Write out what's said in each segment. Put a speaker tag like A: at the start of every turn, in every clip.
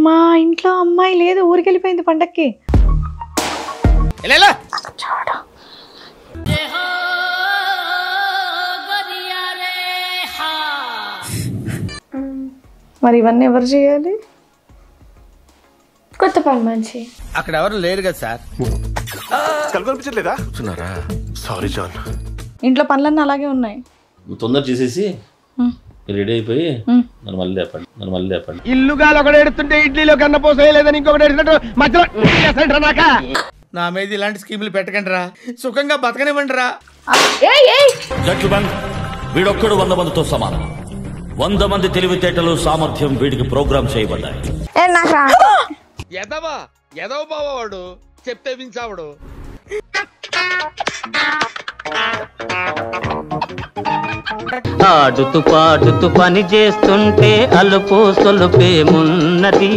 A: మా ఇంట్లో అమ్మాయి లేదు ఊరికి వెళ్ళిపోయింది పండక్కి మరి ఇవన్నీ ఎవరు చేయాలి
B: కొత్త పని మంచి
C: అక్కడ ఎవరు లేరు కదా సార్
D: కలుపు కనిపించట్లేదా కూర్చున్నారా సారీ జాన్
A: ఇంట్లో పనులన్నీ అలాగే ఉన్నాయి
E: నువ్వు తొందర చేసేసి రెడీ అయిపోయి నన్ను మళ్ళీ లేపండి నన్ను మళ్ళీ లేపండి
C: ఇల్లుగాలు ఒకడు ఎడుతుంటే ఇడ్లీలో కన్న పోసేయలేదని ఇంకొకటి ఎడుతుంటే మధ్యలో చేస్తాండ్రా నాక నా మీద ఇలాంటి స్కీములు పెట్టకండి రా సుఖంగా బతకనివ్వండి రా
B: ఏయ్ ఏయ్
F: జట్లు బంగ్ వీడొక్కడు వంద మందితో సమానం వంద మంది తెలివితేటలు సామర్థ్యం వీడికి ప్రోగ్రామ్ చేయబడ్డాయి
B: ఏ నాకు రా
C: ఎదవా ఎదవ బావాడు చెప్తే వించావుడు
G: ఆడుతూ పాడుతూ పని చేస్తుంటే అలుపు సొలుపేమున్నది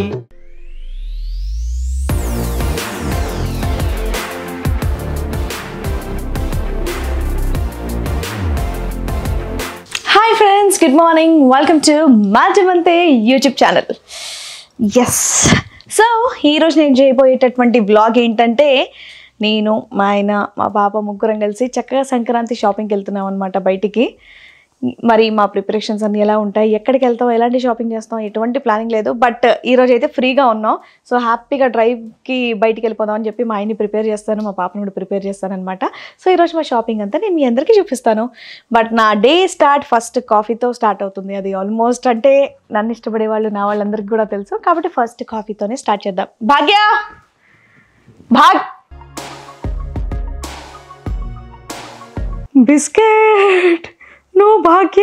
A: hi friends good morning welcome to మాజమంతే యూట్యూబ్ ఛానల్ ఎస్ సో ఈరోజు నేను చేయబోయేటటువంటి బ్లాగ్ ఏంటంటే నేను మా ఆయన మా పాప ముగ్గురం కలిసి చక్కగా సంక్రాంతి షాపింగ్కి వెళ్తున్నాం అనమాట బయటికి మరి మా ప్రిపరేషన్స్ అన్నీ ఎలా ఉంటాయి ఎక్కడికి వెళ్తాం ఎలాంటి షాపింగ్ చేస్తాం ఎటువంటి ప్లానింగ్ లేదు బట్ ఈరోజు అయితే ఫ్రీగా ఉన్నాం సో హ్యాపీగా డ్రైవ్కి బయటికి వెళ్ళిపోదాం అని చెప్పి మా ఆయన్ని ప్రిపేర్ చేస్తాను మా పాపను కూడా ప్రిపేర్ చేస్తాను అనమాట సో ఈరోజు మా షాపింగ్ అంతా నేను మీ అందరికీ చూపిస్తాను బట్ నా డే స్టార్ట్ ఫస్ట్ కాఫీతో స్టార్ట్ అవుతుంది అది ఆల్మోస్ట్ అంటే నన్ను ఇష్టపడే వాళ్ళు నా వాళ్ళందరికీ కూడా తెలుసు కాబట్టి ఫస్ట్ కాఫీతోనే స్టార్ట్ చేద్దాం భాగ్య భాగ్ బిస్కెట్ నో భాగ్య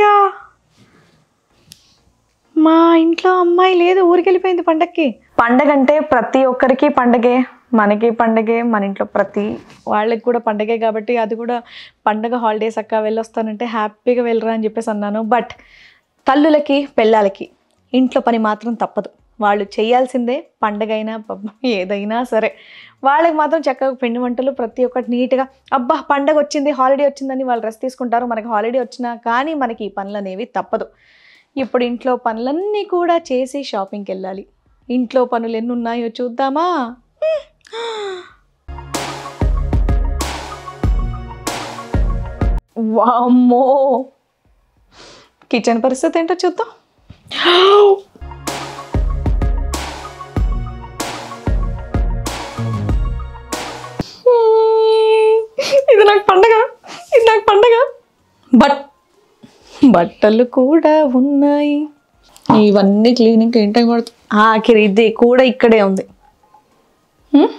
A: మా ఇంట్లో అమ్మాయి లేదు ఊరికి వెళ్ళిపోయింది పండక్కి పండగ అంటే ప్రతి ఒక్కరికి పండగే మనకి పండగే మన ఇంట్లో ప్రతి వాళ్ళకి కూడా పండగే కాబట్టి అది కూడా పండగ హాలిడేస్ అక్క వెళ్ళొస్తానంటే హ్యాపీగా వెళ్ళరా అని చెప్పేసి అన్నాను బట్ తల్లులకి పెళ్ళాలకి ఇంట్లో పని మాత్రం తప్పదు వాళ్ళు చేయాల్సిందే పండగైనా పబ్బం ఏదైనా సరే వాళ్ళకి మాత్రం చక్కగా పిండి వంటలు ప్రతి ఒక్కటి నీట్గా అబ్బా పండగ వచ్చింది హాలిడే వచ్చిందని వాళ్ళు రెస్ట్ తీసుకుంటారు మనకి హాలిడే వచ్చినా కానీ మనకి ఈ పనులు అనేవి తప్పదు ఇప్పుడు ఇంట్లో పనులన్నీ కూడా చేసి షాపింగ్కి వెళ్ళాలి ఇంట్లో పనులు ఎన్ని ఉన్నాయో చూద్దామా వామ్మో కిచెన్ పరిస్థితి ఏంటో చూద్దాం ఇది నాకు పండగ ఇది నాకు పండగ బట్ బట్టలు కూడా ఉన్నాయి ఇవన్నీ క్లీనింగ్ ఏం టైం పడుతుంది ఆఖరి ఇది కూడా ఇక్కడే ఉంది హ్మ్?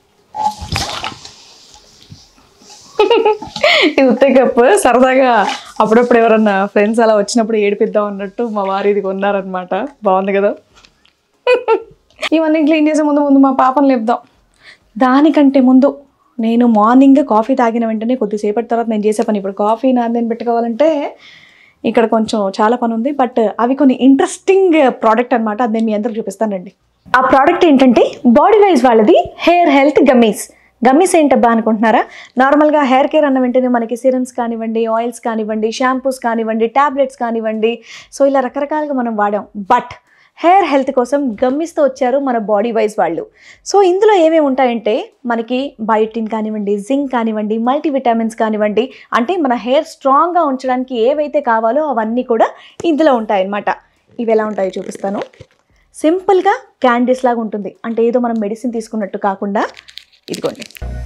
A: ఇది ఉత్తే కప్పు సరదాగా అప్పుడప్పుడు ఎవరన్నా ఫ్రెండ్స్ అలా వచ్చినప్పుడు ఏడిపిద్దాం అన్నట్టు మా వారు ఇది కొన్నారనమాట బాగుంది కదా ఇవన్నీ క్లీన్ చేసే ముందు ముందు మా పాపను లేపుదాం దానికంటే ముందు నేను మార్నింగ్ కాఫీ తాగిన వెంటనే కొద్దిసేపటి తర్వాత నేను చేసే పని ఇప్పుడు కాఫీ నాందేని పెట్టుకోవాలంటే ఇక్కడ కొంచెం చాలా పని ఉంది బట్ అవి కొన్ని ఇంట్రెస్టింగ్ ప్రోడక్ట్ అనమాట అది నేను మీ అందరికి చూపిస్తానండి ఆ ప్రోడక్ట్ ఏంటంటే బాడీ వైజ్ వాళ్ళది హెయిర్ హెల్త్ గమ్మీస్ గమ్మీస్ ఏంటబ్బా అనుకుంటున్నారా నార్మల్గా హెయిర్ కేర్ అన్న వెంటనే మనకి సిరమ్స్ కానివ్వండి ఆయిల్స్ కానివ్వండి షాంపూస్ కానివ్వండి ట్యాబ్లెట్స్ కానివ్వండి సో ఇలా రకరకాలుగా మనం వాడాం బట్ హెయిర్ హెల్త్ కోసం గమ్మిస్తూ వచ్చారు మన బాడీ వైజ్ వాళ్ళు సో ఇందులో ఏమేమి ఉంటాయంటే మనకి బయోటిన్ కానివ్వండి జింక్ కానివ్వండి మల్టీవిటామిన్స్ కానివ్వండి అంటే మన హెయిర్ స్ట్రాంగ్గా ఉంచడానికి ఏవైతే కావాలో అవన్నీ కూడా ఇందులో ఉంటాయన్నమాట ఇవి ఎలా ఉంటాయో చూపిస్తాను సింపుల్గా క్యాండీస్ లాగా ఉంటుంది అంటే ఏదో మనం మెడిసిన్ తీసుకున్నట్టు కాకుండా ఇదిగోండి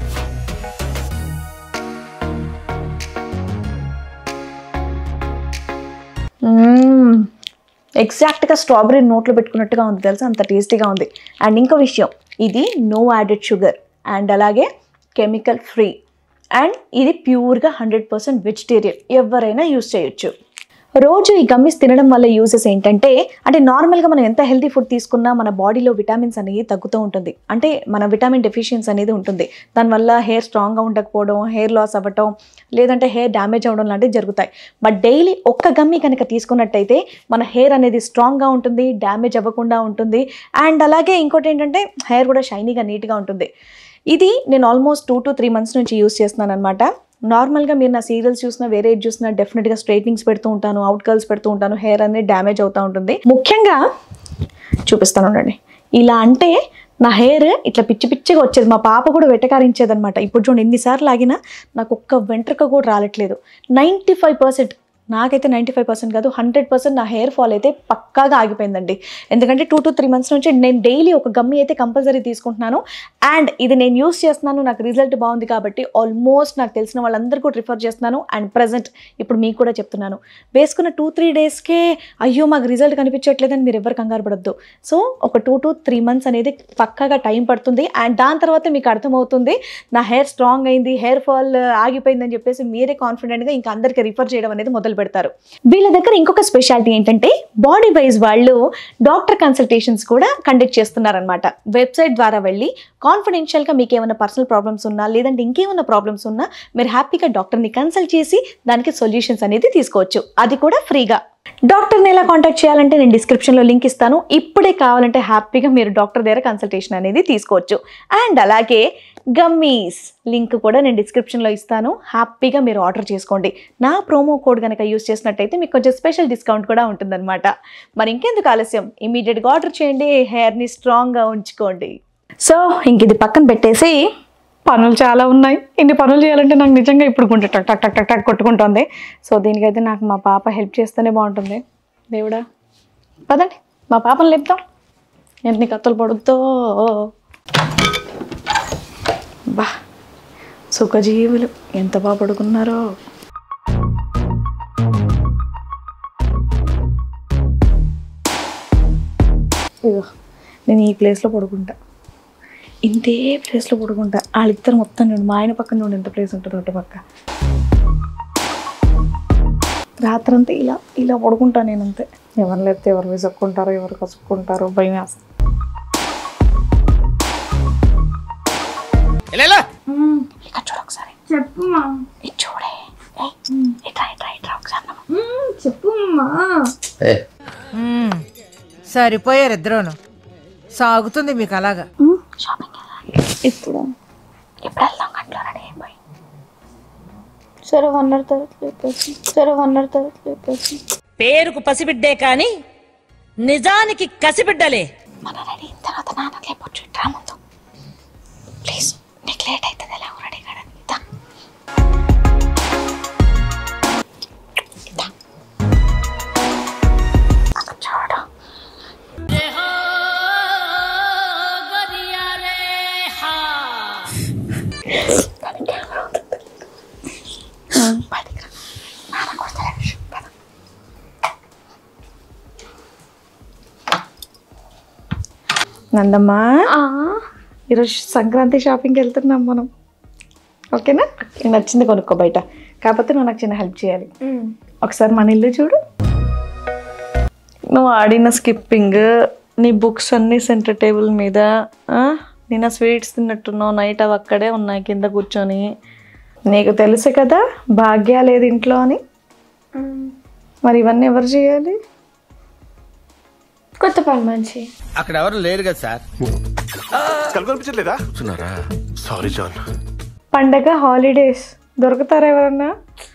A: మ్మ్. ఎగ్జాక్ట్గా స్ట్రాబెరీ నోట్లో పెట్టుకున్నట్టుగా ఉంది తెలుసా అంత టేస్టీగా ఉంది అండ్ ఇంకో విషయం ఇది నో యాడెడ్ షుగర్ అండ్ అలాగే కెమికల్ ఫ్రీ అండ్ ఇది ప్యూర్గా హండ్రెడ్ పర్సెంట్ వెజిటేరియన్ ఎవరైనా యూస్ చేయొచ్చు రోజు ఈ గమ్మిస్ తినడం వల్ల యూజెస్ ఏంటంటే అంటే నార్మల్గా మనం ఎంత హెల్తీ ఫుడ్ తీసుకున్నా మన బాడీలో విటామిన్స్ అనేది తగ్గుతూ ఉంటుంది అంటే మన విటామిన్ డెఫిషియన్స్ అనేది ఉంటుంది దానివల్ల హెయిర్ స్ట్రాంగ్గా ఉండకపోవడం హెయిర్ లాస్ అవ్వటం లేదంటే హెయిర్ డ్యామేజ్ అవ్వడం లాంటివి జరుగుతాయి బట్ డైలీ ఒక్క గమ్మి కనుక తీసుకున్నట్టయితే మన హెయిర్ అనేది స్ట్రాంగ్గా ఉంటుంది డ్యామేజ్ అవ్వకుండా ఉంటుంది అండ్ అలాగే ఇంకోటి ఏంటంటే హెయిర్ కూడా షైనీగా నీట్గా ఉంటుంది ఇది నేను almost two to three months నుంచి యూస్ చేస్తున్నాను అనమాట నార్మల్గా మీరు నా సీరియల్స్ చూసినా వేరే ఏది చూసినా డెఫినెట్గా స్ట్రైట్నింగ్స్ పెడుతూ ఉంటాను అవుట్ కర్ల్స్ పెడుతూ ఉంటాను హెయిర్ అనేది డ్యామేజ్ అవుతూ ఉంటుంది ముఖ్యంగా చూపిస్తాను ఉండండి ఇలా అంటే నా హెయిర్ ఇట్లా పిచ్చి పిచ్చిగా వచ్చేది మా పాప కూడా వెటకారించేది అనమాట ఇప్పుడు చూడండి ఎన్నిసార్లు ఆగినా నాకు ఒక్క వెంట్రుక కూడా రాలట్లేదు నైంటీ ఫైవ్ పర్సెంట్ నాకైతే నైంటీ ఫైవ్ పర్సెంట్ కాదు హండ్రెడ్ పర్సెంట్ నా హెయిర్ ఫాల్ అయితే పక్కాగా ఆగిపోయిందండి ఎందుకంటే టూ టు త్రీ మంత్స్ నుంచి నేను డైలీ ఒక గమ్మి అయితే కంపల్సరీ తీసుకుంటున్నాను అండ్ ఇది నేను యూస్ చేస్తున్నాను నాకు రిజల్ట్ బాగుంది కాబట్టి ఆల్మోస్ట్ నాకు తెలిసిన వాళ్ళందరూ కూడా రిఫర్ చేస్తున్నాను అండ్ ప్రజెంట్ ఇప్పుడు మీకు కూడా చెప్తున్నాను వేసుకున్న టూ త్రీ డేస్కే అయ్యో మాకు రిజల్ట్ కనిపించట్లేదని మీరు ఎవరు కంగారు పడద్దు సో ఒక టూ టు త్రీ మంత్స్ అనేది పక్కాగా టైం పడుతుంది అండ్ దాని తర్వాత మీకు అర్థమవుతుంది నా హెయిర్ స్ట్రాంగ్ అయింది హెయిర్ ఫాల్ ఆగిపోయిందని చెప్పేసి మీరే కాన్ఫిడెంట్గా ఇంకా అందరికీ రిఫర్ చేయడం అనేది మొదలు పెడతారు వీళ్ళ దగ్గర ఇంకొక స్పెషాలిటీ ఏంటంటే బాడీ వైజ్ వాళ్ళు డాక్టర్ కన్సల్టేషన్స్ కూడా కండక్ట్ చేస్తున్నారనమాట వెబ్సైట్ ద్వారా వెళ్ళి కాన్ఫిడెన్షియల్గా మీకు ఏమైనా పర్సనల్ ప్రాబ్లమ్స్ ఉన్నా లేదంటే ఇంకేమైనా ప్రాబ్లమ్స్ ఉన్నా మీరు హ్యాపీగా డాక్టర్ని కన్సల్ట్ చేసి దానికి సొల్యూషన్స్ అనేది తీసుకోవచ్చు అది కూడా ఫ్రీగా డాక్టర్ని ఎలా కాంటాక్ట్ చేయాలంటే నేను డిస్క్రిప్షన్లో లింక్ ఇస్తాను ఇప్పుడే కావాలంటే హ్యాపీగా మీరు డాక్టర్ దగ్గర కన్సల్టేషన్ అనేది తీసుకోవచ్చు అండ్ అలాగే గమ్మీస్ లింక్ కూడా నేను డిస్క్రిప్షన్లో ఇస్తాను హ్యాపీగా మీరు ఆర్డర్ చేసుకోండి నా ప్రోమో కోడ్ కనుక యూస్ చేసినట్టయితే మీకు కొంచెం స్పెషల్ డిస్కౌంట్ కూడా ఉంటుందన్నమాట మరి ఇంకెందుకు ఆలస్యం ఇమీడియట్గా ఆర్డర్ చేయండి హెయిర్ని స్ట్రాంగ్గా ఉంచుకోండి సో ఇంక ఇది పక్కన పెట్టేసి పనులు చాలా ఉన్నాయి ఇన్ని పనులు చేయాలంటే నాకు నిజంగా ఇప్పుడు గుండె టక్ టక్ టక్ టక్ టక్ కొట్టుకుంటుంది సో దీనికైతే నాకు మా పాప హెల్ప్ చేస్తేనే బాగుంటుంది దేవుడా పదండి మా పాపను లేపుతాం ఎన్ని కత్తులు పడుద్దో బా సుఖజీవులు ఎంత బాగా పడుకున్నారో ఇదిగో నేను ఈ ప్లేస్లో పడుకుంటా ఇంతే ప్లేస్లో పడుకుంటా వాళ్ళిద్దరు మొత్తం చూడు మా ఆయన పక్కన చూడు ఎంత ప్లేస్ ఉంటుంది ఒకటి పక్క రాత్రంతా ఇలా ఇలా పడుకుంటా నేను అంతే ఎవరు లేకపోతే ఎవరు విసుక్కుంటారో ఎవరు కసుక్కుంటారో భయం వేస్తుంది
C: ఎలా
A: ఇక్కడ చూడు ఒకసారి
B: చెప్పు మా
A: ఇది చూడే ఏయ్, ఇట్రా ఇట్రా ఇట్రా ఒకసారి నమ్మ.
B: చెప్పు మా
H: సరిపోయారు ఇద్దరును సాగుతుంది మీకు అలాగా
A: షాపింగ్ ఇప్పుడు ఇప్పుడు వెళ్దాం గంటలో రెడీ అయిపోయి
B: సరే వన్ అవర్ తర్వాత లేపేసి సరే వన్ అవర్ తర్వాత లేపేసి
I: పేరుకు పసిబిడ్డే కాని నిజానికి కసిబిడ్డలే
A: మన రెడీ అయిన తర్వాత నాన్న లేపొచ్చు ఇట్రా ముందు ప్లీజ్ నీకు లేట్ అవుతుంది ఎలా రెడీ కాడ ఇద్దా ఇద్దా. అక్కడ చూడు దాని కెమెరా ఉంది. బయటికి రా. నాన్న కొడతాడు. పద. నందమ్మా ఈరోజు సంక్రాంతి షాపింగ్కి వెళ్తున్నాం మనం ఓకేనా నీకు నచ్చింది కొనుక్కో బయట కాకపోతే నువ్వు నాకు చిన్న హెల్ప్ చేయాలి ఒకసారి మన ఇల్లు చూడు నువ్వు ఆడిన స్కిప్పింగ్ నీ బుక్స్ అన్నీ సెంటర్ టేబుల్ మీద ఆ, నిన్న స్వీట్స్ తిన్నట్టున్నావు నైట్ అవి అక్కడే ఉన్నాయి కింద కూర్చొని నీకు తెలుసు కదా భాగ్య లేదు ఇంట్లో అని మరి ఇవన్నీ ఎవరు చేయాలి
B: కొత్త పని మంచి
C: అక్కడ ఎవరు లేరు కదా సార్
D: కళ్ళు కనిపించట్లేదా చూస్తున్నారా సారీ జాన్
A: పండగ హాలిడేస్ దొరుకుతారా ఎవరన్నా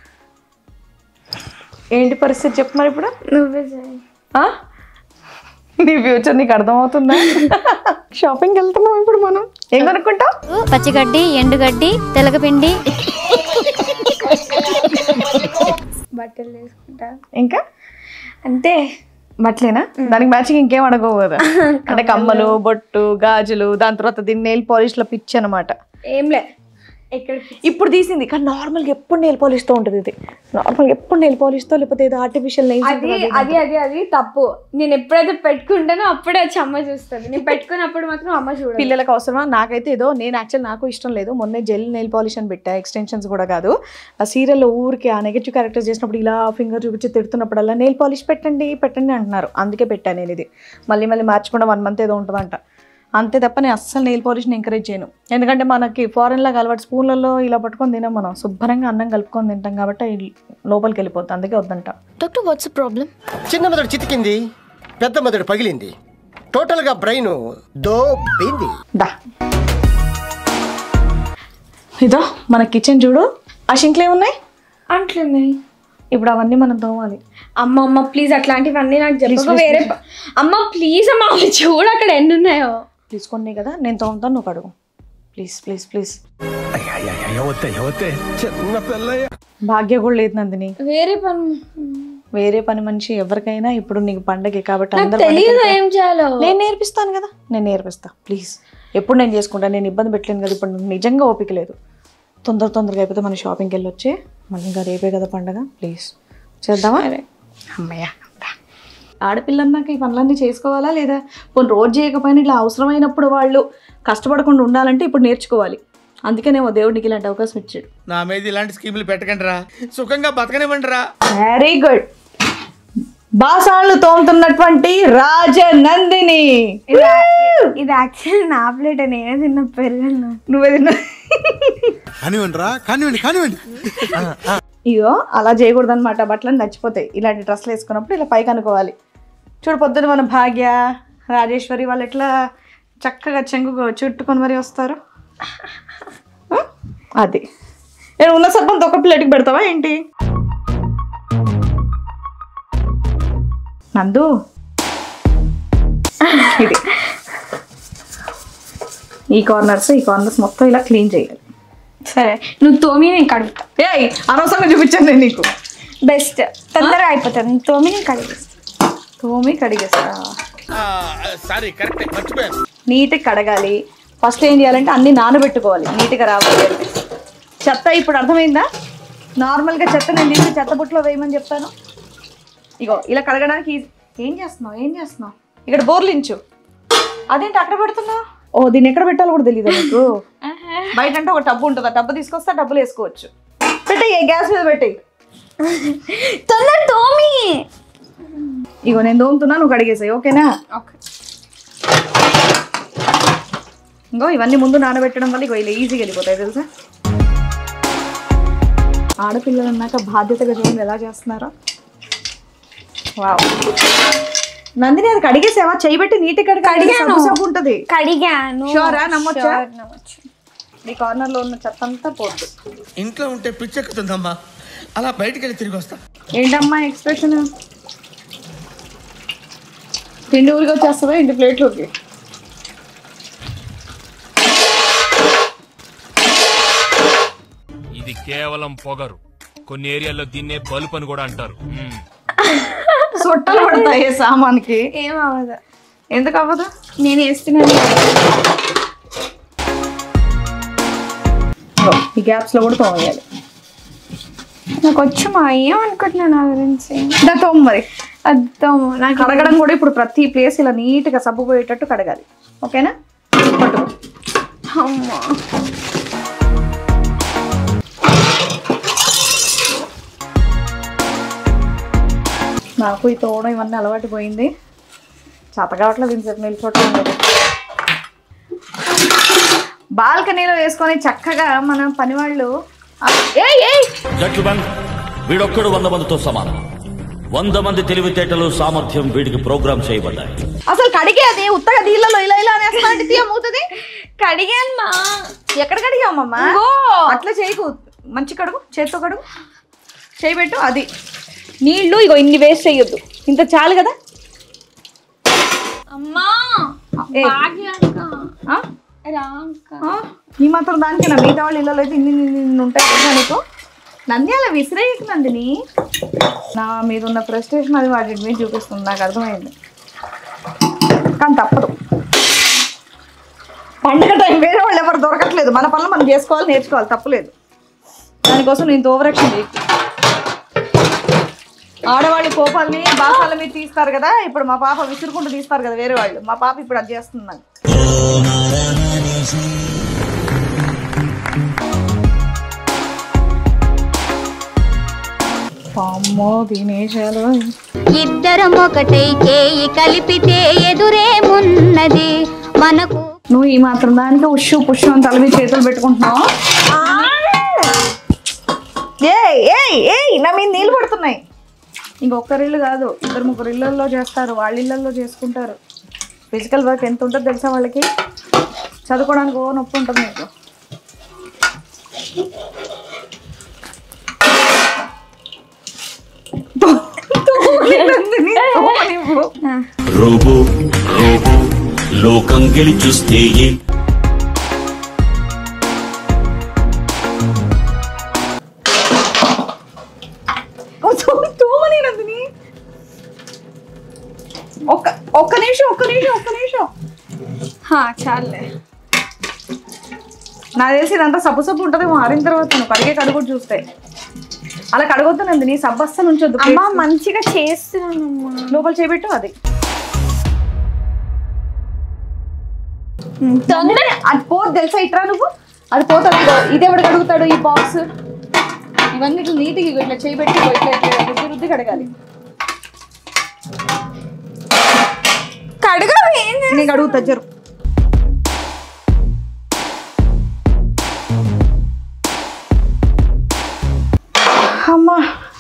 A: ఏంటి పరిస్థితి చెప్పు మరి ఇప్పుడు
B: నువ్వే చేయి
A: ఆ? నీ ఫ్యూచర్ నీకు అర్థమవుతుందా షాపింగ్కి వెళ్తున్నాం ఇప్పుడు మనం ఏం కొనుక్కుంటావు
J: పచ్చిగడ్డి ఎండుగడ్డి తెలగపిండి
B: బట్టలు వేసుకుంటా
A: ఇంకా
B: అంతే
A: బట్టలేనా దానికి మ్యాచింగ్ ఇంకేం అడగవు కదా అంటే కమ్మలు బొట్టు గాజులు దాని తర్వాత దీన్ని నెయిల్ పాలిష్లో పిచ్చి అనమాట
B: ఏంలే ఎక్కడ
A: ఇప్పుడు తీసింది కానీ నార్మల్గా ఎప్పుడు నెయిల్ పాలిష్తో ఉంటుంది ఇది నార్మల్గా ఎప్పుడు నెయిల్ పాలిష్తో లేకపోతే ఏదో ఆర్టిఫిషియల్
B: అది అది అది అది తప్పు నేను ఎప్పుడైతే పెట్టుకుంటానో అప్పుడే వచ్చి అమ్మ చూస్తుంది నేను పెట్టుకున్నప్పుడు మాత్రం అమ్మ చూడదు
A: పిల్లలకు అవసరమా నాకైతే ఏదో నేను యాక్చువల్ నాకు ఇష్టం లేదు మొన్నే జెల్ నెయిల్ పాలిష్ అని పెట్టా ఎక్స్టెన్షన్స్ కూడా కాదు ఆ సీరియల్లో ఊరికి ఆ నెగటివ్ క్యారెక్టర్ చేసినప్పుడు ఇలా ఫింగర్ చూపించి తిడుతున్నప్పుడల్లా నెయిల్ పాలిష్ పెట్టండి పెట్టండి అంటున్నారు అందుకే పెట్టాను నేను ఇది మళ్ళీ మళ్ళీ మార్చకుండా వన్ మంత్ ఏదో ఉంటుందంట అంతే తప్ప నేను అస్సలు నెయిల్ పాలిష్ని ఎంకరేజ్ చేయను ఎందుకంటే మనకి ఫారెన్లో అలవాటు స్పూన్లలో ఇలా పట్టుకొని తినాం మనం శుభ్రంగా అన్నం కలుపుకొని తింటాం కాబట్టి ఇది లోపలికి వెళ్ళిపోతుంది అందుకే వద్దంట
J: డాక్టర్ వాట్స్ ప్రాబ్లం
C: చిన్న మెదడు చితికింది పెద్ద మెదడు పగిలింది టోటల్ గా బ్రెయిన్ దో బింది
A: దా ఇదో మన కిచెన్ చూడు ఆ షింక్లు ఏమున్నాయి
B: అంట్లున్నాయి
A: ఇప్పుడు అవన్నీ మనం తోమాలి
B: అమ్మ అమ్మ ప్లీజ్ అట్లాంటివన్నీ నాకు చెప్పక
A: please,
B: వేరే ప- అమ్మ ప్లీజ్ అమ్మ అవి చూడు అక్కడ ఎన్ని ఉన్నాయో
A: తీసుకొని కదా నేను తోముతాను నువ్వు కడుగు ప్లీజ్ ప్లీజ్ ప్లీజ్
C: చిన్న పిల్ల
A: భాగ్య కూడా లేదు నందిని
B: వేరే పని
A: వేరే పని మనిషి ఎవరికైనా ఇప్పుడు నీకు పండగే కాబట్టి
B: నాకు
A: అందరూ
B: తెలియదు
A: పండగకి-
B: ఏం చేయాలో
A: నేను నేర్పిస్తాను కదా నేను నేర్పిస్తా ప్లీజ్ ఎప్పుడు నేను చేసుకుంటాను నేను ఇబ్బంది పెట్టలేను కదా ఇప్పుడు నాకు నిజంగా ఓపిక లేదు తొందర తొందరగా అయిపోతే మనం షాపింగ్కి వెళ్ళొచ్చి మళ్ళీ ఇంకా రేపే కదా పండగ ప్లీజ్ చేద్దామా అమ్మయ్య ఆడపిల్ల అన్నాక ఈ పనులన్నీ చేసుకోవాలా లేదా కొన్ని రోజు చేయకపోయినా ఇట్లా అవసరమైనప్పుడు వాళ్ళు కష్టపడకుండా ఉండాలంటే ఇప్పుడు నేర్చుకోవాలి అందుకనేమో దేవుడికి ఇలాంటి అవకాశం ఇచ్చాడు
C: నా మీద ఇలాంటి స్కీములు పెట్టకండి రా సుఖంగా బతకనివ్వండి రా
A: వెరీ గుడ్ బాసాళ్ళు తోముతున్నటువంటి రాజనందిని
B: ఇది యాక్చువల్ నా ప్లేట్ నేనే తిన్న పెరుగన్నా
A: నువ్వే తిన్నా
K: కానివ్వండి రా కానివ్వండి కానివ్వండి
A: ఇగో అలా చేయకూడదు అనమాట బట్టలు నచ్చిపోతాయి ఇలాంటి డ్రెస్సులు వేసుకున్నప్పుడు ఇలా పైకి అనుకోవాలి చూడు పొద్దున మన భాగ్య రాజేశ్వరి వాళ్ళు ఎట్లా చక్కగా చెంగు చుట్టుకొని మరి వస్తారు ఆ? అది నేను ఉన్న సర్పంతో ఒక ప్లేట్కి పెడతావా ఏంటి నందు ఇది ఈ కార్నర్స్ ఈ కార్నర్స్ మొత్తం ఇలా క్లీన్ చేయాలి
B: సరే నువ్వు తోమి నేను కడుగుతా
A: ఏయ్ అనవసరంగా చూపించాను నేను నీకు
B: బెస్ట్ తొందరగా అయిపోతుంది నువ్వు తోమి నేను కడిగేస్తా
A: తోమి కడిగేస్తా
C: సారీ కరెక్ట్ మర్చిపోయాను
A: నీట్గా కడగాలి ఫస్ట్ ఏం చేయాలంటే అన్ని నానబెట్టుకోవాలి నీట్గా రావాలి అంటే చెత్త ఇప్పుడు అర్థమైందా నార్మల్గా చెత్త నేను తీసి చెత్త బుట్టలో వేయమని చెప్తాను ఇగో ఇలా కడగడానికి ఈజీ ఏం చేస్తున్నావు ఏం చేస్తున్నావు ఇక్కడ బోర్లించు అదేంటి అక్కడ పెడుతున్నావు ఓ దీన్ని ఎక్కడ పెట్టాలో కూడా తెలియదు నీకు బయట అంటే ఒక టబ్బు ఉంటుంది ఆ టబ్బు తీసుకొస్తే ఆ డబ్బులు వేసుకోవచ్చు పెట్టేయి గ్యాస్ మీద పెట్టేయి
B: తొందర తోమి
A: ఇగో నేను దోముతున్నా నువ్వు కడిగేసాయి ఓకేనా
B: ఓకే
A: ఇంకో ఇవన్నీ ముందు నానబెట్టడం వల్ల ఇగో ఇలా ఈజీగా వెళ్ళిపోతాయి తెలుసా ఆడపిల్లలు అన్నాక బాధ్యతగా చూడండి ఎలా చేస్తున్నారో వావ్ నందిని అది కడిగేసావా చేయి పెట్టి నీటి కడిగి
B: కడిగాను.
A: సబ్బు ఉంటుంది
B: కడిగాను
A: Sure ఆ? నమ్మొచ్చా?
B: Sure, నమ్మొచ్చు.
A: ఈ కార్నర్ లో ఉన్న చెత్త అంతా పోద్దు
C: ఇంట్లో ఉంటే పిచ్చెక్కుతుందమ్మా అలా బయటికి వెళ్ళి తిరిగి వస్తా
A: ఏంటమ్మా ఎక్స్ప్రెషన్ పిండి ఊరికి వచ్చేస్తుందా ఇంటి ప్లేట్లోకి
L: ఇది కేవలం పొగరు కొన్ని ఏరియాల్లో దీన్నే బల్బ్ అని కూడా అంటారు మ్మ్.
A: సొట్టలు పడతాయి ఏ సామాన్కి
B: ఏం అవ్వదు
A: ఎందుకు అవ్వదు
B: నేను వేస్తున్నాను
A: ఇగో, ఈ గ్యాప్స్ లో కూడా తోమేయాలి
B: నాకు వచ్చు మా ఏమనుకుంటున్నాను నా గురించి
A: దా తోము మరి
B: అర్థం నాకు
A: కడగడం కూడా ఇప్పుడు ప్రతి ప్లేస్ ఇలా నీట్ గా సబ్బు పోయేటట్టు కడగాలి ఓకేనా పట్టుకో
B: అమ్మా
A: నాకు ఈ తోవడం ఇవన్నీ అలవాటు పోయింది చేత కావట్లేదు ఇంతసేపు నిలిచోట్లేదు బాల్కనీలో వేసుకొని చక్కగా మన పని వాళ్ళు ఏయ్ ఏయ్
F: జడ్జిమెంట్ వీడొక్కడు వంద మందితో సమానం వంద మంది తెలివితేటలు సామర్థ్యం వీడికి ప్రోగ్రామ్ చేయబడ్డాయి
A: అసలు కడిగే అది ఉత్తగా నీళ్ళలో ఇలా ఇలా అనేస్తానంటే తీయమవుతుంది
B: కడిగాను మా
A: ఎక్కడ కడిగామమ్మా
B: ఇంగో.
A: అట్లా చేయకు మంచి కడుగు చేత్తో కడుగు చేయబెట్టు అది నీళ్లు ఇగో ఇన్ని వేస్ట్ చేయొద్దు ఇంత చాలు కదా
B: అమ్మా
A: ఏ.
B: భాగ్యాక్క
A: ఆ?
B: రాక్క
A: ఆ? ఈ మాత్రం దానికి నా మిగతా వాళ్ళ ఇళ్ళలో అయితే ఇన్ని ఇన్ని ఇన్ని ఉంటాయి కదా నీకు నంది అలా విసిరేయకు నందిని నా మీద ఉన్న ఫ్రస్ట్రేషన్ అది వాటి మీద చూపిస్తుంది నాకు అర్థమైంది కానీ తప్పదు పండగ టైం వేరే వాళ్ళు ఎవరు దొరకట్లేదు మన పనులు మనం చేసుకోవాలి నేర్చుకోవాలి తప్పలేదు దానికోసం నేను ఓవరాక్షన్ చేయకు ఆడవాళ్ళ కోపాలని బాసాల మీద తీస్తారు కదా ఇప్పుడు మా పాప విసురుకుంటూ తీస్తారు కదా వేరే వాళ్ళు మా పాప ఇప్పుడు అది చేస్తుంది నాకు అమ్మో దీనేశాలు
J: ఇద్దరం ఒకటై చేయి కలిపితే ఎదురేమున్నది మనకు
A: నువ్వు ఈ మాత్రం దానికి ఉషు పుష్టు అని తల మీద చేతులు పెట్టుకుంటున్నావు ఏయ్ ఏయ్ ఏయ్ నా మీద నీళ్ళు పడుతున్నాయి ఇంకొకరి ఇల్లు కాదు ఇద్దరు ముగ్గురు ఇళ్ళల్లో చేస్తారు వాళ్ళ ఇళ్ళల్లో చేసుకుంటారు ఫిజికల్ వర్క్ ఎంత ఉంటుందో తెలుసా వాళ్ళకి చదువుకోవడానికి ఓ నొప్పి ఉంటుంది మీకు
F: రోబో రోబో లోకం గెలిచొస్తే ఏ-
A: తోమని నందిని ఒక్క ఒక్క నిమిషం ఒక్క నిమిషం ఒక్క నిమిషం
B: చాలే
A: నాకు తెలిసి ఇదంతా సబ్బు సబ్బు ఉంటుంది మారిన తర్వాత నువ్వు కడిగే కడుగు చూస్తే అలా కడగొద్దు నందిని సబ్బు అస్సలు ఉంచొద్దు
B: అమ్మా మంచిగా చేస్తున్నానమ్మా
A: లోపల చేపెట్టు అది
B: తొందర
A: అది పోదు తెలుసా ఇట్రా నువ్వు అది పోతుంది ఇది ఎవడు కడుగుతాడు ఈ బాక్స్ ఇవన్నీ ఇట్లా నీట్గా ఇగో ఇట్లా చేయబెట్టి ఇగో ఇట్లా ఇట్లా రుద్ది రుద్ది కడగాలి
B: కడగవే
A: నీకు అడుగుతా జరు అమ్మా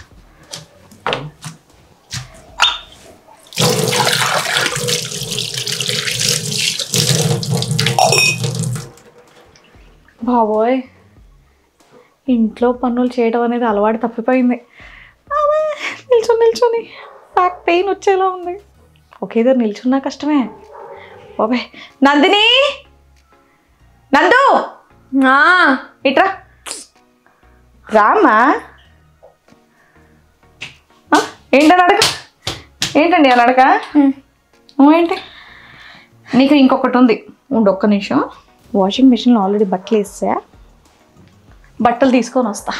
A: బాబోయ్ ఇంట్లో పనులు చేయడం అనేది అలవాటు తప్పిపోయింది ఆమె నిల్చొని నిల్చొని బ్యాక్ పెయిన్ వచ్చేలా ఉంది ఒకే దగ్గర నిల్చున్నా కష్టమే బాబాయ్ నందిని నందు ఇట్రా రామ్మా ఆ, ఏంటని అడగ ఏంటండి అలా అడగ ఏంటి నీకు ఇంకొకటి ఉంది ఉండు ఒక్క నిమిషం వాషింగ్ మిషన్లో ఆల్రెడీ బట్టలు వేసా బట్టలు తీసుకొని వస్తా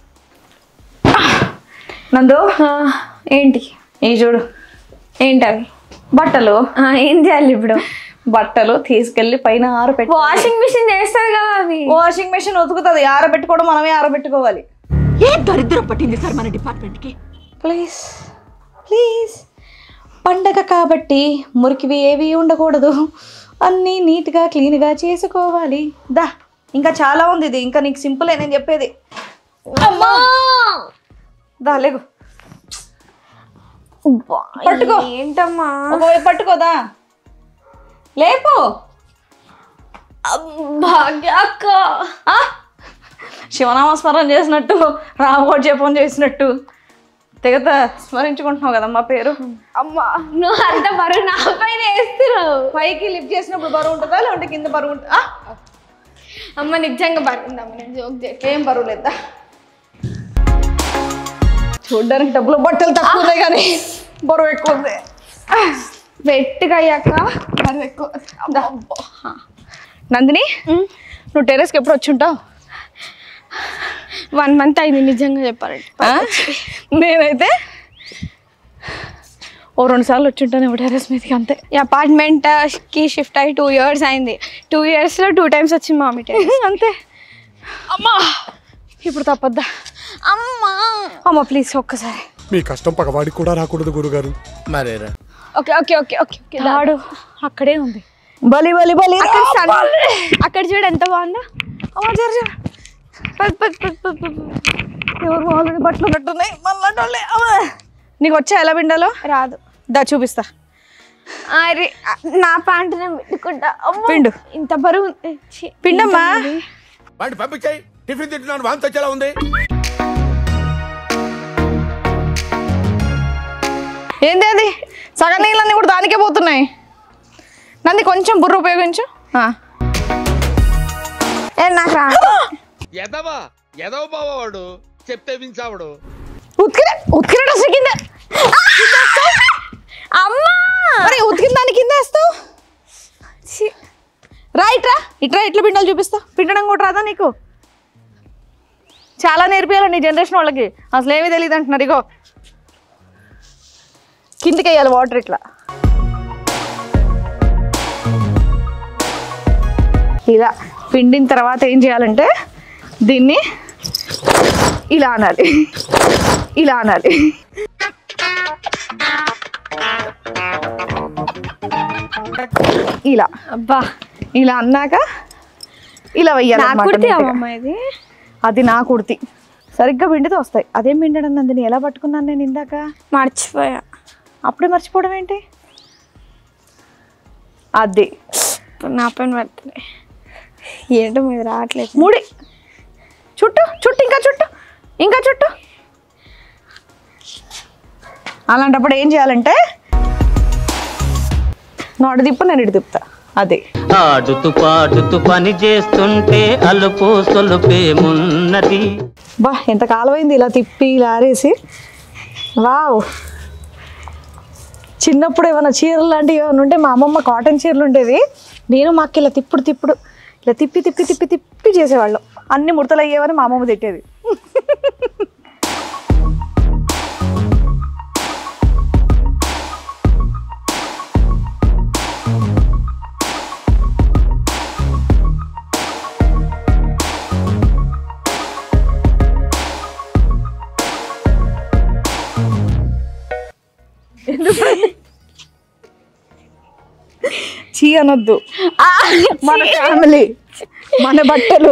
A: నందు
B: ఏంటి
A: ఈ చూడు
B: ఏంటవి
A: బట్టలు
B: ఆ, ఏం చేయాలి ఇప్పుడు
A: బట్టలు తీసుకెళ్లి పైన ఆరబెట్టి
B: వాషింగ్ మిషన్ చేస్తుంది కదా అవి
A: వాషింగ్ మెషిన్ ఉతుకుతుంది ఆరబెట్టుకోవడం మనమే ఆరబెట్టుకోవాలి
I: ఏ దరిద్రం పట్టింది సార్ మన డిపార్ట్మెంట్ కి
A: ప్లీజ్ ప్లీజ్ పండగ కాబట్టి మురికివి ఏవి ఉండకూడదు అన్నీ నీట్గా క్లీన్గా చేసుకోవాలి దా ఇంకా చాలా ఉంది ఇది ఇంకా నీకు సింపులే నేను చెప్పేది అమ్మా దా లేగు పట్టుకో
B: ఏంటమ్మా
A: ఒకవైపు పట్టుకోదా లేపు
B: భాగ్య అక్క
A: ఆ? శివనామస్మరణ చేసినట్టు రామకోటి జపం చేసినట్టు తెగత స్మరించుకుంటున్నావు కదమ్మా పేరు
B: అమ్మా నువ్వు అంత బరువు నా పైన వేస్తున్నావు
A: పైకి లిఫ్ట్ చేసినప్పుడు బరువు ఉంటుందా లేదంటే కింద బరువు ఉంటుందా
B: అమ్మ నిజంగా బరువుందమ్మ నేను జోక్ చేయట్లేదు
A: ఏం బరువు లేదా చూడ్డానికి డబ్బులు బట్టలు తక్కువ ఉన్నాయి కానీ బరువు ఎక్కువ ఉంది
B: వెట్టుగా అయ్యాక బరువు ఎక్కువ
A: దా. నందిని నువ్వు టెరెస్కి ఎప్పుడు వచ్చి ఉంటావు
B: వన్ మంత్ అయింది నిజంగా చెప్పాలంటే
A: ఆ? నేనైతే ఓ రెండు సార్లు వచ్చి ఉంటాను టెరెస్ మీదకి అంతే
B: ఈ అపార్ట్మెంట్ కి షిఫ్ట్ అయ్యి టూ ఇయర్స్ అయింది టూ ఇయర్స్ లో టూ టైమ్స్ వచ్చింది మామి
A: అంతే అమ్మా ఇప్పుడు తప్పద్దా
B: అమ్మా
A: అమ్మ ప్లీజ్ ఒక్కసారి
K: మీ కష్టం పగవాడికి కూడా రాకూడదు గురుగారు
C: మరేరా
B: okay okay okay okay okay
A: ఆడు అక్కడే ఉంది బలి బలి బలి
B: అక్కడ sun- అక్కడ చూడు ఎంత బాగుందో
A: అమ్మ జర జర. పద, పద, పద, పద, పద. ఎవరు ఆల్రెడీ బట్టలు ఉన్నట్టున్నాయి మళ్ళీ నీకు వచ్చా ఎలా పిండాలో
B: రాదు
A: దా చూపిస్తా
B: అరే నా ప్యాంట్ నేను పెట్టుకుంటా అమ్మో,
A: పిండు.
B: ఇంత బరువు ఉంది. ఛీ,
A: పిండమ్మా
B: ఏంటండి?
C: వాడిని పంపించాయి టిఫిన్ తింటున్నాను వాంతి వచ్చేలా ఉంది
A: ఏంది అది సగం నీళ్ళన్నీ కూడా దానికే పోతున్నాయి నంది కొంచెం బుర్ర ఉపయోగించు ఆ.
B: ఏ నాకు రా
C: ఎదవా ఎదవ బావ వాడు చెప్తే వించావాడు
A: ఉతికిన ఉతికిన డ్రెస్ కింద
B: అమ్మా
A: మరి ఉతికిన దాని కింద వేస్తావు రా ఇట్రా ఇట్రా ఇట్లా పిండాలు చూపిస్తా పిండడం కూడా రాదా నీకు చాలా నేర్పియాలి నీ జనరేషన్ వాళ్ళకి అసలు ఏమీ తెలియదు అంటున్నారు ఇగో కిందికి వేయాలి వాటర్ ఇట్లా ఇలా పిండిన తర్వాత ఏం చేయాలంటే దీన్ని ఇలా అనాలి ఇలా అనాలి ఇలా
B: అబ్బా
A: ఇలా అన్నాక ఇలా వెయ్యాలి
B: నా
A: అన్నమాట
B: కుర్తి
A: నీట్గా.
B: అమ్మమ్మ ఇది
A: అది నా కుర్తి సరిగ్గా పిండితే వస్తాయి అదేం పిండడం నందిని ఎలా పట్టుకున్నాను నేను ఇందాక
B: మర్చిపోయా
A: అప్పుడే మర్చిపోవడం ఏంటి అది
B: ఇప్పుడు నా పైన పడుతుంది ఏంటో మీద రావట్లేదు
A: ముడి చుట్టు చుట్టు ఇంకా చుట్టు ఇంకా చుట్టు అలాంటప్పుడు ఏం చేయాలంటే నాడు తిప్పు నేను ఇటు తిప్పుతా అదే
G: ఆడుతూ పాడుతూ పని చేస్తుంటే అలుపు సొలుపేమున్నది
A: బా ఎంత కాలమైంది ఇలా తిప్పి ఇలా ఆరేసి వావ్ చిన్నప్పుడు ఏమైనా చీరలు లాంటివి ఏమైనా ఉంటే మా అమ్మమ్మ కాటన్ చీరలు ఉండేవి నేను మా అక్క ఇలా తిప్పుడు తిప్పుడు ఇలా తిప్పి తిప్పి తిప్పి తిప్పి చేసేవాళ్ళం అన్ని ముడతలు అయ్యేవని మా అమ్మమ్మ తిట్టేది చీ అనొద్దు మన ఫ్యామిలీ మన బట్టలు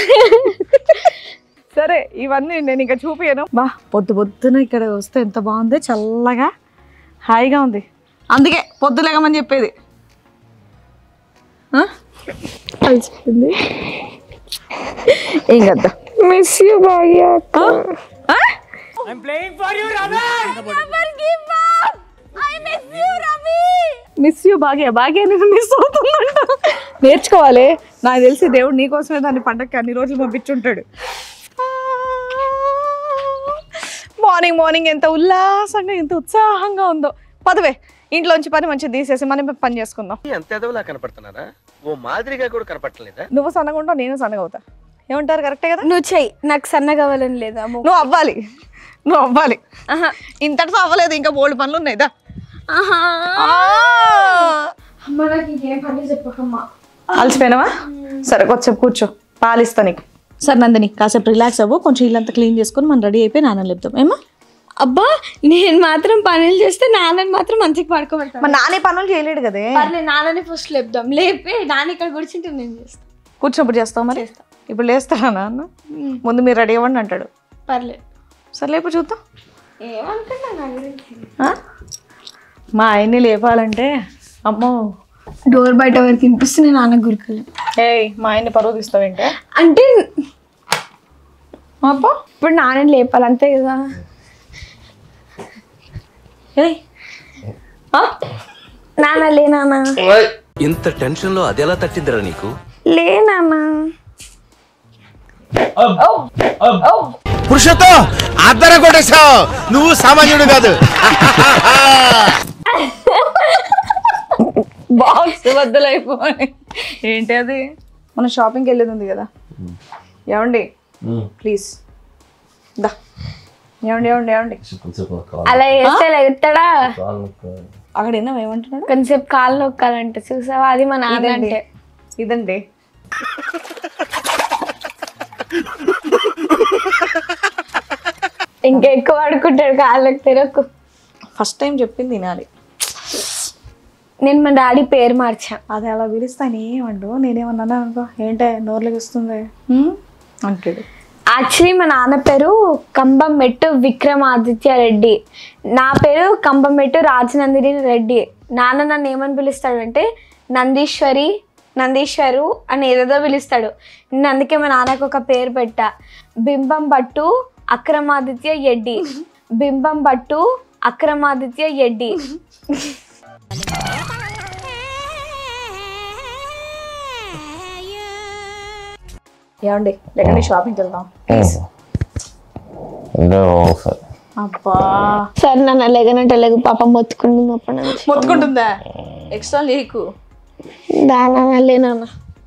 A: సరే ఇవన్నీ నేను ఇంకా చూపియను బా పొద్దు పొద్దున ఇక్కడ వస్తే ఎంత బాగుంది చల్లగా హాయిగా ఉంది అందుకే పొద్దులేగమని చెప్పేది ఆ? కలిసిపోయింది ఏం కదా
B: miss you Bhagya
A: miss you Bhagya Bhagya నేను మిస్ అవుతుందంట నేర్చుకోవాలి నాకు తెలిసి దేవుడు నీకోసమే దాన్ని పండగకి అన్ని రోజులు పంపించుంటాడు మార్నింగ్ మార్నింగ్ ఎంత ఉల్లాసంగా ఎంత ఉత్సాహంగా ఉందో పదవే ఇంట్లోంచి పని మంచిగా తీసేసి మనం పని చేసుకుందాం
C: ఎంత ఎదవలా కనపడుతున్నారా ఓ మాదిరిగా కూడా కనపడలేదా
A: నువ్వు సన్నగా ఉంటావు నేను సన్నగా అవుతా ఏమంటారు కరెక్టే కదా
B: నువ్వు చెయ్యి నాకు సన్నగా అవ్వాలని లేదా
A: నువ్వు అవ్వాలి నువ్వు అవ్వాలి ఇంతటితో అవ్వలేదు ఇంకా బోల్డ్ పనులు ఉన్నాయి దా
B: అమ్మ నాకు ఇంకేం పని చెప్పకమ్మా
A: అలసిపోయినావా సరే కొంచెం కూర్చో పాలిస్తా నీకు సరే నందిని కాసేపు రిలాక్స్ అవ్వు కొంచెం ఇల్లంతా క్లీన్ చేసుకొని మనం రెడీ అయిపోయి నాన్న లేపుతాం ఏమా
B: అబ్బా నేను మాత్రం పనులు చేస్తే నాన్నని మాత్రం మంచిగా పడుకోబెడతాను
A: మరి నానే పనులు చేయలేడు కదే
B: పర్లేదు నాన్నని ఫస్ట్ లేపుదాం లేపి నాన్న ఇక్కడ కూర్చుంటే నేను చేస్తాను
A: కూర్చోప్పుడు చేస్తావు మరి ఇప్పుడు లేస్తారా నాన్న ముందు మీరు రెడీ అవ్వండి అంటాడు
B: పర్లేదు
A: సరే లేపు చూద్దాం
B: ఏమనుకున్నా నా గురించి
A: ఆ? మా ఆయన్ని లేపాలంటే అమ్మో
B: డోర్ బయట వరకు వినిపిస్తుంది నాన్న గురికలు
A: ఏయ్ మా ఆయన్ని పరువు తీస్తావేంటే
B: అంటే
A: అబ్బా
B: ఇప్పుడు నాన్నని లేపాలి అంతే కదా
A: ఏయ్
B: నాన్న లే నాన్న
D: ఇంత టెన్షన్ లో అది ఎలా తట్టిందిరా నీకు
B: లే నాన్న
C: పురుషతో అద్దర కొట్టేశావు నువ్వు సామాన్యుడు కాదు
A: బాక్స్ బద్దలైపోయి ఏంటి అది మన షాపింగ్కి వెళ్ళేది ఉంది కదా ఏమండి ప్లీజ్ దా ఏమండి ఏమండి ఏమండి
B: అలా చేస్తే లేస్తాడా
A: అక్కడ ఎన్నో ఏమంటున్నాడు
B: కొంచెంసేపు కాళ్ళు నొక్కాలంట చూసావా అది మా నాన్న
A: ఇదండి.
B: అంటే
A: ఇదండి
B: ఇంకా ఎక్కువ పడుకుంటాడు కాళ్ళకి తిరక్కు
A: ఫస్ట్ టైం చెప్పింది వినాలి
B: నేను మా డాడీ పేరు మార్చా
A: అది అలా పిలుస్తాను ఏమండు నేనేమన్నా అనుకో ఏంటే నోర్లకి వస్తుంది అంటాడు
B: యాక్చువల్లీ మా నాన్న పేరు కంబంమెట్టు విక్రమాదిత్య రెడ్డి నా పేరు కంబంమెట్టు రాజనందిని రెడ్డి నాన్న నన్ను ఏమని పిలుస్తాడంటే నందీశ్వరి నందీశ్వరు అని ఏదేదో పిలుస్తాడు నేను అందుకే మా నాన్నకు ఒక పేరు పెట్టా బింబం బట్టు అక్రమాదిత్య ఎడ్డి బింబం బట్టు అక్రమాదిత్య ఎడ్డి
A: ఏమండి లేకండి షాపింగ్కి వెళ్దాం ప్లీజ్ అబ్బా
B: సరే నన్ను లేగనంటే లేగు పాపం మొత్తుకుంటుంది అప్పటి నుంచి
A: మొత్తుకుంటుందా ఎక్స్ట్రా లేకు
B: దానా లేనన్నా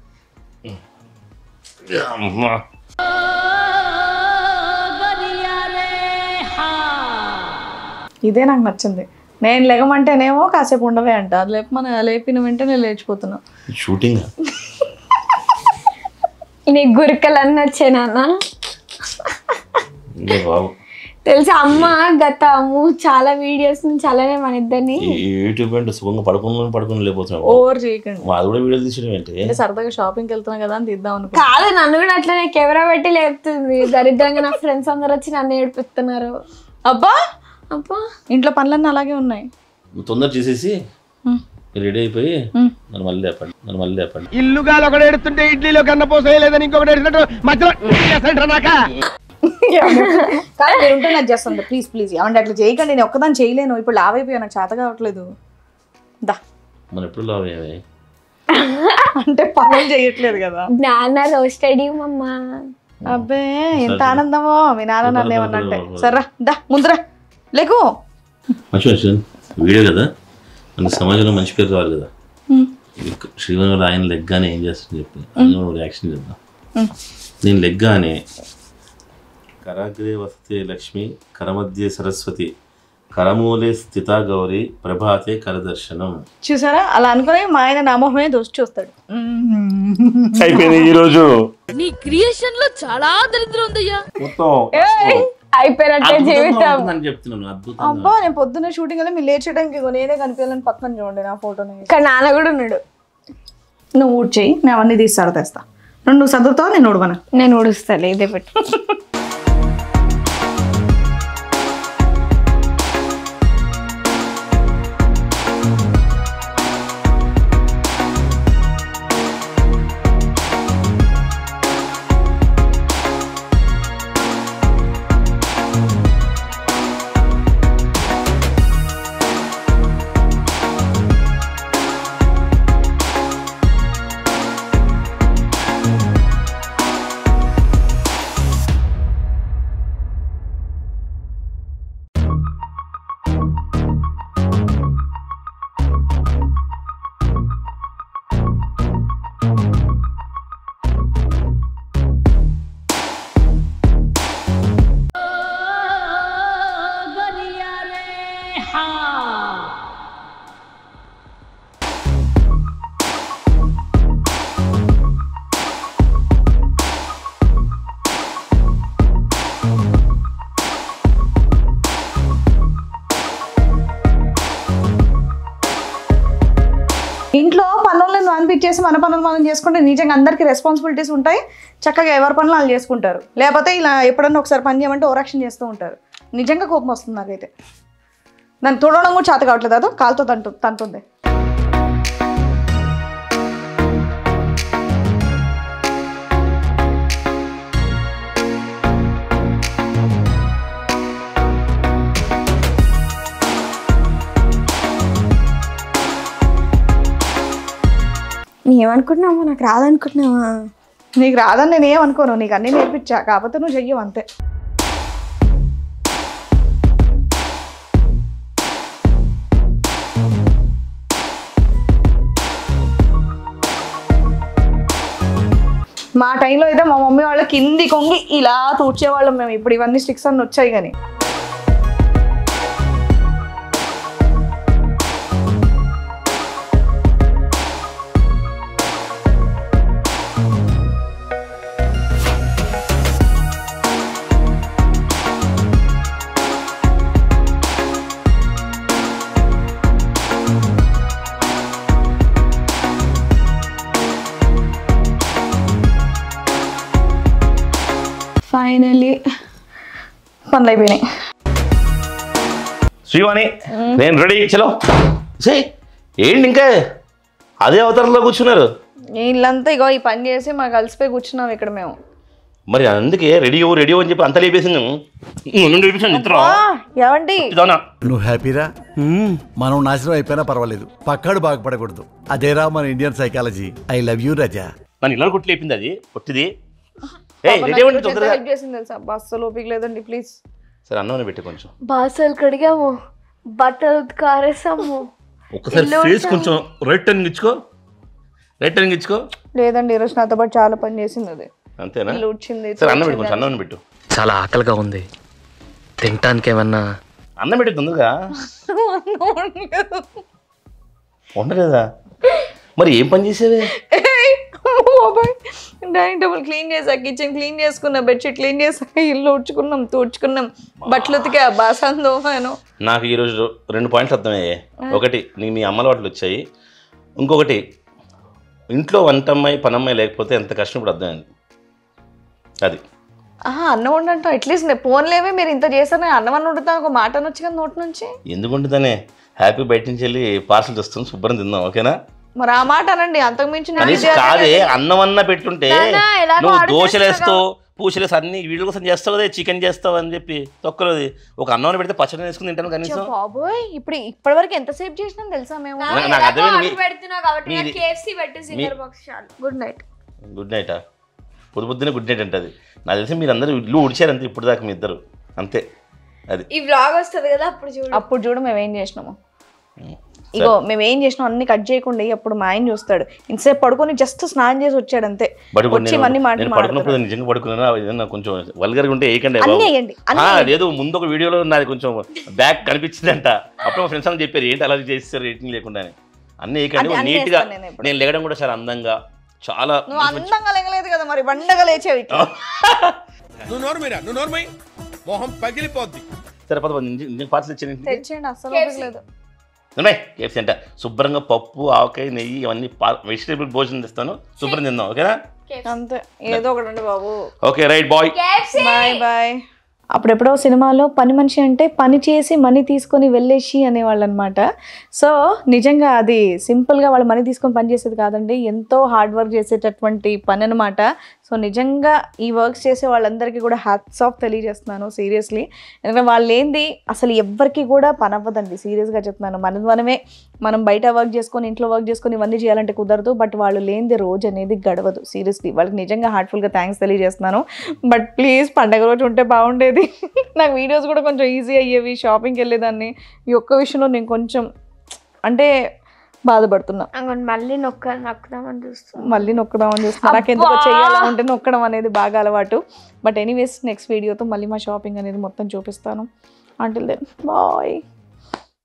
A: ఇదే నాకు నచ్చింది నేను లెగమంటేనేమో కాసేపు ఉండవే అంట అది లేపమని లేపిన వెంటనే లేచిపోతున్నా
E: షూటింగ్
B: నీ గురికలన్నీ వచ్చాయి నాన్న
E: బాబు
B: తెలుసా అమ్మ గత మూ- చాలా వీడియోస్ నుంచి అలానే మన ఇద్దరిని
E: ఈ యూట్యూబ్ అంటే సుఖంగా పడుకుని పడుకుని లేకపోతున్నావు
A: ఓవర్ చేయకండి
E: అది కూడా వీడియో తీసడం ఏంటి
A: అంటే సరదాగా షాపింగ్కి వెళ్తున్నా కదా అని తీద్దాం అనుకో
B: కాదు నన్ను కూడా అట్లనే కెమెరా పెట్టి లేపుతుంది దరిద్రంగా నా ఫ్రెండ్స్ అందరు వచ్చి నన్ను ఏడిపిస్తున్నారు
A: అబ్బా
B: అబ్బా
A: ఇంట్లో పనులన్నీ అలాగే ఉన్నాయి
E: నువ్వు తొందర చేసేసి
A: ఉమ్.
E: రెడీ అయిపోయి
A: ఉమ్.
E: నన్ను మళ్ళీ లేపండి నన్ను మళ్ళీ లేపండి
C: ఇల్లుగాలు ఒకడు ఎడుతుంటే ఇడ్లీలో కన్న పోసేయలేదని ఇంకొకటి ఎడుతున్నట్టు మధ్యలో నాక
A: కానీ మీరు ఉంటే నాకు చేస్తాను ప్లీజ్ ప్లీజ్ ఏమంటే అట్లా చేయకండి నేను ఒక్కదాన్ని చేయలేను ఇప్పుడు లావ్ అయిపోయా నాకు చేత కావట్లేదు దా
E: మన ఎప్పుడు లావ్ అయ్యాయి
A: అంటే పనులు చేయట్లేదు కదా
B: నాన్న రోస్టెడ్ మమ్మా
A: అబ్బే ఎంత ఆనందమో మీ నాన్న నన్ను ఏమన్నా అంటే సర్రా దా ముందురా లేకు
E: మంచి మంచి వీడియో కదా మన సమాజంలో మంచి పేరు రావాలి కదా
A: ఉమ్.
E: శ్రీవన్ గారు ఆయన లెగ్గానే ఏం చేస్తుంది చెప్పి అందులో రియాక్షన్ చేద్దాం
A: ఉమ్.
E: నేను లెగ్గానే కరాగ్రే వసతే లక్ష్మి కరమధ్యే సరస్వతి కరమూలే స్థిత గౌరి ప్రభాతే కరదర్శనం
A: చూసారా అలా అనుకుని మా ఆయన నామోహమే దోసి చూస్తాడు
E: అయిపోయింది ఈ రోజు
M: నీ క్రియేషన్ లో చాలా దరిద్రం ఉందయ్యా
E: మొత్తం
B: అయిపోయినట్టే జీవితం
E: అని చెప్తున్నాను అద్భుతం
A: అబ్బా నేను పొద్దున్న షూటింగ్ వెళ్ళి మీరు లేచేయడానికి ఇగో నేనే కనిపించాలని పక్కన చూడండి నా ఫోటోని
B: ఇక్కడ నాన్న కూడా ఉన్నాడు
A: నువ్వు ఊడ్ చేయి నేను అవన్నీ తీసి సరదేస్తా రెండు నువ్వు చదువుతావు నేను ఉడవను
B: నేను ఊడుస్తాను ఇదే పెట్టు
A: ఇంట్లో పనులను అనిపించేసి మన పనులు మనం చేసుకుంటే నిజంగా అందరికీ రెస్పాన్సిబిలిటీస్ ఉంటాయి చక్కగా ఎవరి పనులు వాళ్ళు చేసుకుంటారు లేకపోతే ఇలా ఎప్పుడన్నా ఒకసారి పని చేయమంటే ఓరాక్షన్ చేస్తూ ఉంటారు నిజంగా కోపం వస్తుంది నాకైతే నన్ను తుడవడం కూడా చేత కావట్లేదు అదో కాలుతో తంటు తంతుంది
B: ఏమనుకుంటున్నావా నాకు రాదనుకుంటున్నావా
A: నీకు రాదని నేను ఏమనుకోను నీకు అన్నీ నేర్పించా కాకపోతే నువ్వు చెయ్యవు అంతే మా టైంలో అయితే మా మమ్మీ వాళ్ళ కింది కొంగి ఇలా తూడ్చేవాళ్ళం మేము ఇప్పుడు ఇవన్నీ స్టిక్స్ అన్ని వచ్చాయి కానీ ఫైనలీ పనులు అయిపోయినాయి
E: శ్రీవాణి నేను రెడీ చలో సే ఏంటి ఇంకా అదే అవతారంలో కూర్చున్నారు
A: వీళ్ళంతా ఇగో ఈ పని చేసి మాకు కలిసిపోయి కూర్చున్నాం ఇక్కడ మేము
E: మరి అందుకే రెడీ రెడీ అని చెప్పి అంత లేపేసింది నన్ను లేపేసాను చిత్రం
A: ఏమండి
E: ఇదోనా
N: నువ్వు హ్యాపీరా మనం నాశనం అయిపోయినా పర్వాలేదు పక్కాడు బాగుపడకూడదు అదేరా మన Indian psychology I love you Raza
E: నన్ను ఇలా కొట్టి లేపింది అది పొట్టిది ఏ రెడీ అవ్వండి తొందరగా
A: హెల్ప్ చేసింది తెలుసా బస్సు ఓపిక లేదండి ప్లీజ్
E: సరే అన్నం పెట్టి కొంచెం
B: బాసలు కడిగాము బట్టలు ఉతికారేసాము
E: ఒక్కసారి ఫేస్ కొంచెం రైట్ టర్నింగ్ ఇచ్చుకో రైట్ టర్నింగ్ ఇచ్చుకో
A: లేదండి ఈరోజు నాతో పాటు చాలా పని చేసింది అది
E: అంతేనా
A: ఇల్లు ఊడ్చింది,
E: సరే అన్నం పెట్టు
A: తూడ్చింది.
E: కొంచెం అన్నం పెట్టు
D: చాలా ఆకలిగా ఉంది తినటానికి ఏమన్నా
E: అన్నం పెట్టి తొందరగా ఉండలేదా మరి ఏం పని చేసేవే
A: డైనింగ్ టేబుల్ క్లీన్ చేసా కిచెన్ క్లీన్ చేసుకున్నా బెడ్షీట్ క్లీన్ చేసా ఇల్లు ఊడ్చుకున్నాం తూడ్చుకున్నాం బట్టలు ఉతికా బాసాన్ దోమాను
E: నాకు ఈరోజు రెండు పాయింట్స్ అర్థమయ్యాయి ఒకటి నీ మీ అమ్మల వాటిలు వచ్చాయి ఇంకొకటి ఇంట్లో వంట అమ్మాయి పనమ్మాయి లేకపోతే ఎంత కష్టం ఇప్పుడు అర్థమైంది అది
A: ఆహా అన్నం వండంటాం అట్లీస్ట్ నేను ఫోన్లేవే మీరు ఇంత చేశారు నేను అన్నం అన్న వండుతాను ఒక మాట అనొచ్చు కదా నోటి నుంచి
E: ఎందుకుంటుందనే హ్యాపీ బయట నుంచి వెళ్ళి పార్సల్ తెస్తాం శుభ్రం తిందాం ఓకేనా
A: మరి ఆ మాట అనండి అంతకు మించి నేను
E: కనీసం
A: ఇది
E: కాదే అన్నం అన్న పెట్టుంటే
A: నాన్న, ఎలాగో
E: నువ్వు
A: ఆర్డర్
E: దోశలు వేస్తావు పూసలేసి అన్ని వీడియో కోసం చేస్తావు కదా చికెన్ చేస్తావు అని చెప్పి తొక్కలోది ఒక అన్నం పెడితే పచ్చడి వేసుకుని తింటాను కనీసం
A: బాబోయ్ ఇప్పుడు ఇప్పటివరకు ఎంత సేపు చేసినాం తెలుసా మేము
E: నాకు- నాకు అర్థమైంది మీ-
B: పెడుతున్నావు కాబట్టి
E: మీది-
B: కేఎఫ్సి పెట్టి
E: మీ-
B: సింగర్ బాక్స్ చాలు గుడ్ నైట్
E: గుడ్ నైటా పొద్దు పొద్దునే గుడ్ నైట్ అంటది నాకు తెలిసి మీరు అందరూ ఇల్లు ఉడిచారు అంతే ఇప్పుడు దాకా మీ ఇద్దరు అంతే అది
B: ఈ వ్లాగ్ వస్తుంది కదా అప్పుడు చూడు
A: అప్పుడు చూడు మేము ఏం చేసినాము ఇగో మేము ఏం చేసినాం అన్ని కట్ చేయకుండా అప్పుడు మా ఆయన చూస్తాడు ఇంతసేపు పడుకొని జస్ట్ స్నానం చేసి వచ్చాడు అంతే
E: బట్
A: వచ్చి
E: నేను
A: ఇవన్నీ
E: నేను
A: మాటలు
E: పడుకున్నప్పుడు
A: మాట్లాడుతున్నాడు.
E: నిజంగా పడుకున్నా ఏదన్నా కొంచెం వల్గర్గా ఉంటే ఏకండి
A: అన్నీ
E: బాబు.
A: వేయండి, అన్నీ
E: ఆ,
A: వేయండి.
E: లేదు ముందు ఒక వీడియోలో నాది కొంచెం బ్యాక్ కనిపించిందంట అప్పుడు మా ఫ్రెండ్స్ అని చెప్పారు ఏంటి అలా చేస్తారు రేటింగ్ లేకుండా అని అన్నీ ఏకండి
A: అన్నీ- అన్నీ
E: నీట్గా
A: వేస్తాను నేను ఇప్పుడు.
E: నేను లేగడం కూడా చాలా అందంగా చాలా
A: నువ్వు అందంగా లేగలేదు కదా మరి బండగా లేచావు ఇట్లా
C: నువ్వు నోరు మీరా నువ్వు నోరు మై మొహం పగిలిపోద్ది
E: సరే పద ఇంజిన్ పార్సల్ ఇచ్చాను
A: తెచ్చేయండి అస్సలు లేదు
E: ఉన్నాయి కేఎఫ్సీ అంట శుభ్రంగా పప్పు ఆవకాయ నెయ్యి ఇవన్నీ వెజిటేబుల్ భోజనం తెస్తాను శుభ్రం తిందాం ఓకేనా
A: అంతే ఏదో ఒకటి ఉండి బాబు
E: okay right bye
A: bye bye అప్పుడెప్పుడో సినిమాలో పని మనిషి అంటే పని చేసి మనీ తీసుకొని వెళ్ళేసి అనేవాళ్ళు అనమాట సో నిజంగా అది సింపుల్గా వాళ్ళు మనీ తీసుకొని పని చేసేది కాదండి ఎంతో హార్డ్ వర్క్ చేసేటటువంటి పని అనమాట సో నిజంగా ఈ వర్క్స్ చేసే వాళ్ళందరికీ కూడా హ్యాట్స్ ఆఫ్ తెలియజేస్తున్నాను సీరియస్లీ ఎందుకంటే వాళ్ళు ఏంది అసలు ఎవ్వరికి కూడా పని అవ్వదండి సీరియస్గా చెప్తున్నాను మన మనమే మనం బయట వర్క్ చేసుకొని ఇంట్లో వర్క్ చేసుకొని ఇవన్నీ చేయాలంటే కుదరదు బట్ వాళ్ళు లేనిది రోజు అనేది గడవదు సీరియస్లీ వాళ్ళకి నిజంగా హార్ట్ఫుల్గా థ్యాంక్స్ తెలియజేస్తున్నాను బట్ ప్లీజ్ పండగ రోజు ఉంటే బాగుండేది నాకు వీడియోస్ కూడా కొంచెం ఈజీ అయ్యేవి షాపింగ్కి వెళ్ళేదాన్ని ఈ ఒక్క విషయంలో నేను కొంచెం అంటే బాధపడుతున్నా
B: అంగన్ మళ్ళీ నొక్క నొక్కుదామని చూస్తున్నా
A: మళ్ళీ నొక్కదామని చూస్తున్నా నాకు ఎందుకు
B: అబ్బా!
A: చేయాలా ఉంటే నొక్కడం అనేది బాగా అలవాటు బట్ ఎనీవేస్ నెక్స్ట్ వీడియోతో మళ్ళీ మా షాపింగ్ అనేది మొత్తం చూపిస్తాను అంటిల్ దెన్ బాయ్